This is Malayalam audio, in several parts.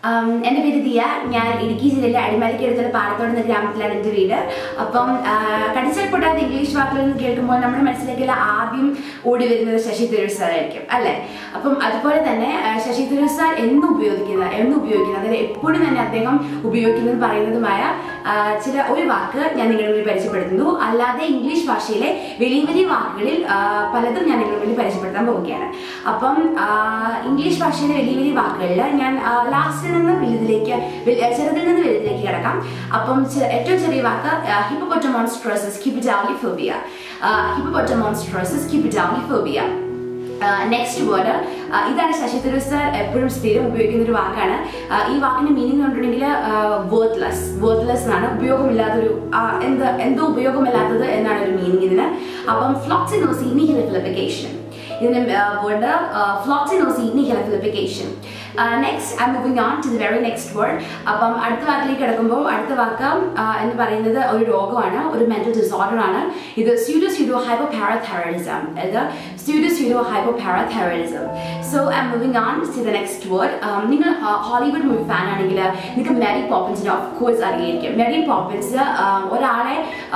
Um, എൻ്റെ പേര് ദിയ ഞാൻ ഇടുക്കി ജില്ലയിലെ അടിമാലിക്ക് അടുത്തുള്ള പാറത്തോട് എന്ന ഗ്രാമത്തിലാണ് എൻ്റെ വീട് അപ്പം കടിച്ചാൽ പൊട്ടാത്ത ഇംഗ്ലീഷ് വാക്കുകൾ എന്ന് കേൾക്കുമ്പോൾ നമ്മുടെ മനസ്സിലേക്കുള്ള ആദ്യം ഓടി വരുന്നത് ശശി തരൂർ സാർ ആയിരിക്കും അല്ലേ അപ്പം അതുപോലെ തന്നെ ആ, ശശി തരൂർ സാർ എന്ന് ഉപയോഗിക്കുന്ന എന്ന് ഉപയോഗിക്കുന്നത് അതായത് എപ്പോഴും തന്നെ അദ്ദേഹം ഉപയോഗിക്കുന്നതും പറയുന്നതുമായ ആ, ചില ഒരു വാക്ക് ഞാൻ നിങ്ങളുടെ മുന്നിൽ പരിചയപ്പെടുത്തുന്നു അല്ലാതെ ഇംഗ്ലീഷ് ഭാഷയിലെ വലിയ വലിയ വാക്കുകളിൽ ആ, പലതും ഞാൻ നിങ്ങളുടെ മുന്നിൽ പരിചയപ്പെടുത്താൻ പോവുകയാണ് അപ്പം ആ, ഇംഗ്ലീഷ് ഭാഷയിലെ വലിയ വലിയ വാക്കുകളിൽ ഞാൻ ലാസ്റ്റിൽ നിന്ന് വലുതിലേക്ക് വലു- ചെറുതിൽ നിന്ന് വലുതിലേക്ക് കിടക്കാം അപ്പം ചെ- ഏറ്റവും ചെറിയ വാക്ക് ഹിപ്പോപ്പൊറ്റമോൺസ്ട്രോസസ് കിപ്പിറ്റാലിഫോബിയ ഹിപ്പോപ്പൊറ്റമോൺസ്ട്രോസസ് കിപ്പിറ്റാലിഫോബിയ നെക്സ്റ്റ് വേർഡ് ഇതാണ് ശശി തരൂർ സാർ എപ്പോഴും സ്ഥിരം ഉപയോഗിക്കുന്ന ഒരു വാക്കാണ് ആ, ഈ വാക്കിന്റെ മീനിങ് കണ്ടിട്ടുണ്ടെങ്കിൽ വേർത്ത്ലെസ് വേർത്ത്ലെസ് എന്നാണ് ഉപയോഗമില്ലാത്തൊരു ആ, എന്ത് എന്തോ ഉപയോഗമില്ലാത്തത് എന്നാണ് ഒരു മീനിങ് ഇതിന് അപ്പം ഫ്ലോക്സിനോസീനി ഹിലഫിലിഫിക്കേഷൻ ഇതിന് word floccinaucinihilipilification next I moving on to the very next word അപ്പം അടുത്ത വാക്കിലേക്ക് കിടക്കുമ്പോൾ അടുത്ത വാക്ക് ആ, എന്ന് പറയുന്നത് ഒരു രോഗമാണ് ഒരു മെന്റൽ ഡിസോർഡർ ആണ് ഇത് സ്യൂഡോ സ്യൂഡോ ഹൈപ്പോ പാരാഥൈറോയിഡിസം ഇത് pseudo pseudohypoparathyroidism so I moving on to the next word നിങ്ങൾ ഹോളിവുഡ് മൂവി ഫാൻ ആണെങ്കിൽ നിങ്ങൾക്ക് മെറി പോപ്പിൻസിനെ ഓഫ് കോഴ്സ് അറിയായിരിക്കും മെറി പോപ്പിൻസ് ഒരാളെ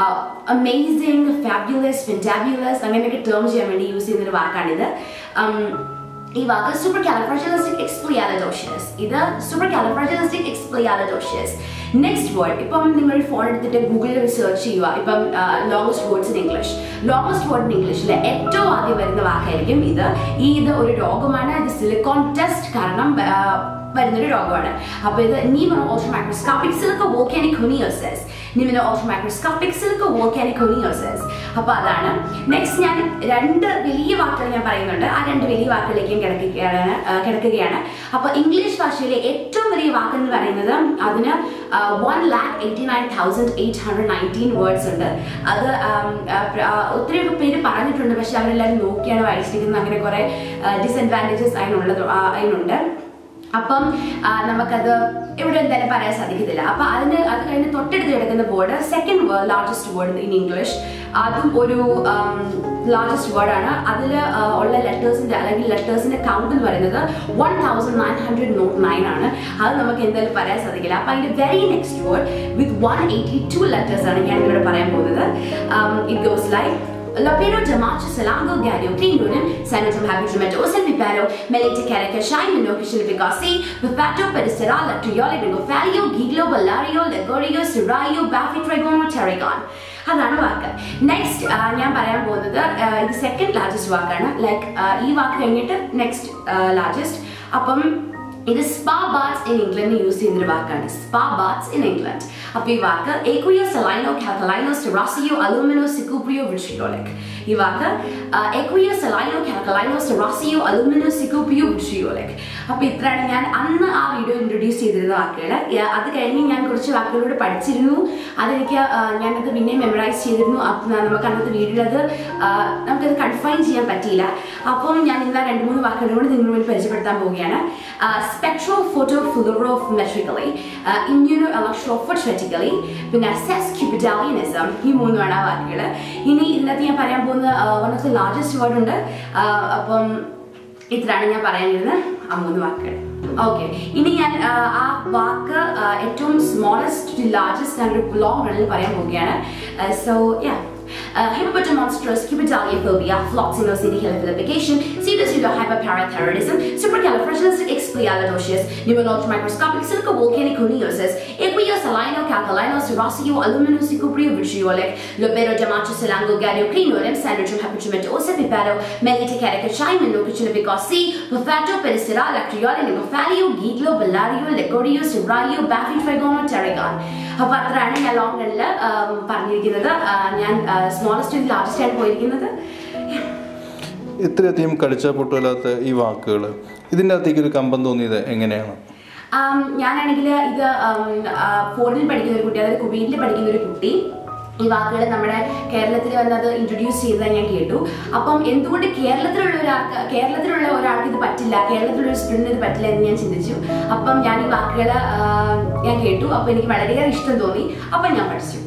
അമേസിങ് ഫാബ്യുലസ് ഫെൻറ്റാബ്യുലസ് അങ്ങനെയൊക്കെ ടേം ചെയ്യാൻ വേണ്ടി യൂസ് ചെയ്യുന്ന ഒരു വാക്കാണിത് Um, ഈ വാക്ക് സൂപ്പർ കാലിഫ്രാജിലിസ്റ്റിക് എക്സ്പ്ലിയാലഡോഷ്യസ് ഇത് supercalifragilisticexpialidocious next word ഇപ്പം നിങ്ങൾ ഫോൺ എടുത്തിട്ട് ഗൂഗിളിൽ സെർച്ച് ചെയ്യുക ഇപ്പം longest words in English longest word in ഇംഗ്ലീഷിൽ ഏറ്റവും ആദ്യം വരുന്ന വാക്കായിരിക്കും ഇത് ഈ ഇത് ഒരു രോഗമാണ് ഇത് സിലിക്കോൺ ടെസ്റ്റ് കാരണം ആ, വരുന്നൊരു രോഗമാണ് അപ്പൊ ഇത് pneumonoultramicroscopicsilicovolcanoconiosis pneumonoultramicroscopicsilicovolcanoconiosis അപ്പൊ അതാണ് നെക്സ്റ്റ് ഞാൻ രണ്ട് വലിയ വാക്കുകൾ ഞാൻ പറയുന്നുണ്ട് ആ രണ്ട് വലിയ വാക്കുകളിലേക്കും കിടക്കുകയാണ് ആ, കിടക്കുകയാണ് അപ്പൊ ഇംഗ്ലീഷ് ഭാഷയിലെ ഏറ്റവും വലിയ വാക്ക് എന്ന് പറയുന്നത് അതിന് one lakh eighty nine thousand eight hundred nineteen words ഉണ്ട് അത് ആം, ആ, പ്ര- ആ, ഒത്തിരി പേര് പറഞ്ഞിട്ടുണ്ട് പക്ഷെ അവരെല്ലാവരും നോക്കിയാണ് വായിച്ചിരിക്കുന്നത് അങ്ങനെ കുറെ ഡിസഡ്വാൻറ്റേജസ് അതിനുള്ളത് ആ, അതിനുണ്ട് അപ്പം ആ, നമുക്കത് ഇവിടെ എന്തായാലും പറയാൻ സാധിക്കത്തില്ല അപ്പൊ അതിന് അത് കഴിഞ്ഞ് തൊട്ടടുത്ത് കിടക്കുന്ന word second word largest word in English അതും ഒരു ലാർജസ്റ്റ് വേർഡാണ് അതിൽ ഉള്ള ലെറ്റേഴ്സിന്റെ അല്ലെങ്കിൽ ലെറ്റേഴ്സിന്റെ കൗണ്ട് എന്ന് പറയുന്നത് one thousand nine hundred nought nine ആണ് അത് നമുക്ക് എന്തായാലും പറയാൻ സാധിക്കില്ല അപ്പൊ അതിന്റെ very next word with one eighty two letters ആണ് ഞാൻ ഇവിടെ പറയാൻ പോകുന്നത് it goes like Lapero Damacho Salango Gario Cleanroom, Sanotum Habitumentosa Vipero, Melita Carica Shine, Minokishil Vicasi, Vipato Pedicera, Latrioli, Rigofalio, Giglo, Valario, Legorio, Sirayo, Baffy Trigono, Tarragon. അതാണ് വാക്ക് നെക്സ്റ്റ് ഞാൻ പറയാൻ പോകുന്നത് ആ, ഇത് സെക്കൻഡ് ലാർജസ്റ്റ് വാക്കാണ് ലൈക്ക് ഈ വാക്ക് കഴിഞ്ഞിട്ട് നെക്സ്റ്റ് ലാർജസ്റ്റ് അപ്പം ഇത് spa baths in England use ചെയ്യുന്ന ഒരു വാക്കാണ് സ്പാ ബാത്സ് ഇൻ ഇംഗ്ലണ്ട് അപ്പൊ ഈ വാക്ക് ഏക്കുയോ സെലൈനോ കാൽക്കലൈനോ സെറാസിയോ അലൂമിനോ സിക്കൂപ്രിയോ വിട്രിയോളിക് ഈ വാക്ക് ഏക്കുയോ സെലൈനോ കാൽക്കലൈനോ സെറാസിയോ അലൂമിനോ സിക്കൂപ്രിയോ വിട്രിയോളിക് അപ്പൊ ഇത്രയാണ് ഞാൻ അന്ന് ആ വീഡിയോ ഇൻട്രൊഡ്യൂസ് ചെയ്തിരുന്ന വാക്കുകൾ യ- അത് കഴിഞ്ഞ് ഞാൻ കുറച്ച് വാക്കുകളോട് പഠിച്ചിരുന്നു അതെനിക്ക് ആ, ഞാനത് പിന്നെ മെമ്മറൈസ് ചെയ്തിരുന്നു അപ്പൊ നമുക്ക് അന്നത്തെ വീഡിയോയിൽ അത് ആ, നമുക്കത് കൺഫൈൻ ചെയ്യാൻ പറ്റിയില്ല അപ്പം ഞാൻ ഇന്ന് ആ രണ്ട് മൂന്ന് വാക്കുകളോട് നിങ്ങളുടെ മുന്നിൽ പരിചയപ്പെടുത്താൻ പോവുകയാണ് സ്പെക്ട്രോ ഫോട്ടോ ഫ്ലൂറോമെട്രിക്കലി ഇമ്മ്യൂണോ ഇലക്ട്രോഫോട്രിക്കലി പിന്നെ സെസ് ക്യൂപിറ്റാലിയനിസം ഈ മൂന്നുമാണ് ആ വാക്കുകൾ ഇനി ഇതിനകത്ത് ഞാൻ പറയാൻ പോകുന്ന one of the largest word ഉണ്ട് ആ, അപ്പം ഇത്രയാണ് ഞാൻ പറയാനിരുന്നത് ആ മൂന്ന് വാക്കുകൾ ഓക്കെ ഇനി ഞാൻ ആ, ആ വാക്ക് ആ, ഏറ്റവും സ്മോളസ്റ്റ് ടു ലാർജസ്റ്റ് ഞാൻ ഒരു ലോങ് റണ്ണിൽ പറയാൻ പോവുകയാണ് so yeah Hippopotamonstrous cubitaliophobia, floxinocytic helifilification, pseudo-pseudo-hyperparathyroidism, supercalifragilisticexpialidocious, pneumologic microscopic silicovolcanic coniosis, equiosalino, calcalino, serosio, aluminosicupreo vitriolic, lobedodermatosalango gadiocrinodem, syndrome hypertrematosa pipado, melitecarica chimenocuchilipicosi, poffato pedicera, lactrioli, negofalio, giglo, bellario, legorio, seraio, baffy trigono, pterygon. അപ്പൊ അത്രയാണ് ഞാൻ ലോങ് റണ്ണിൽ പറഞ്ഞിരിക്കുന്നത് ആ, ഞാൻ സ്മോളസ്റ്റ് ലാർജസ്റ്റ് ആണ് പോയിരിക്കുന്നത് ഇത്രയധികം കടിച്ചാൽ പൊട്ടുമല്ലാത്ത ഈ വാക്കുകൾ ഇതിൻ്റെ അകത്തേക്ക് ഒരു കമ്പം തോന്നിയത് എങ്ങനെയാണ് ആം, ഞാനാണെങ്കിൽ ഇത് ആം, ആ, ഫോറിനിൽ പഠിക്കുന്ന ഒരു കുട്ടി അതായത് കുവൈറ്റിൽ പഠിക്കുന്ന ഒരു കുട്ടി ഈ വാക്കുകൾ നമ്മുടെ കേരളത്തിൽ വന്നത് ഇൻട്രൊഡ്യൂസ് ചെയ്തത് ഞാൻ കേട്ടു അപ്പം എന്തുകൊണ്ട് കേരളത്തിലുള്ള ഒരാൾക്ക് കേരളത്തിലുള്ള ഒരാൾക്ക് ഇത് പറ്റില്ല കേരളത്തിലുള്ള ഒരു സ്റ്റുഡൻറ്റിന് ഇത് പറ്റില്ല എന്ന് ഞാൻ ചിന്തിച്ചു അപ്പം ഞാൻ ഈ വാക്കുകൾ ഞാൻ കേട്ടു അപ്പം എനിക്ക് വളരെയേറെ ഇഷ്ടം തോന്നി അപ്പം ഞാൻ പഠിച്ചു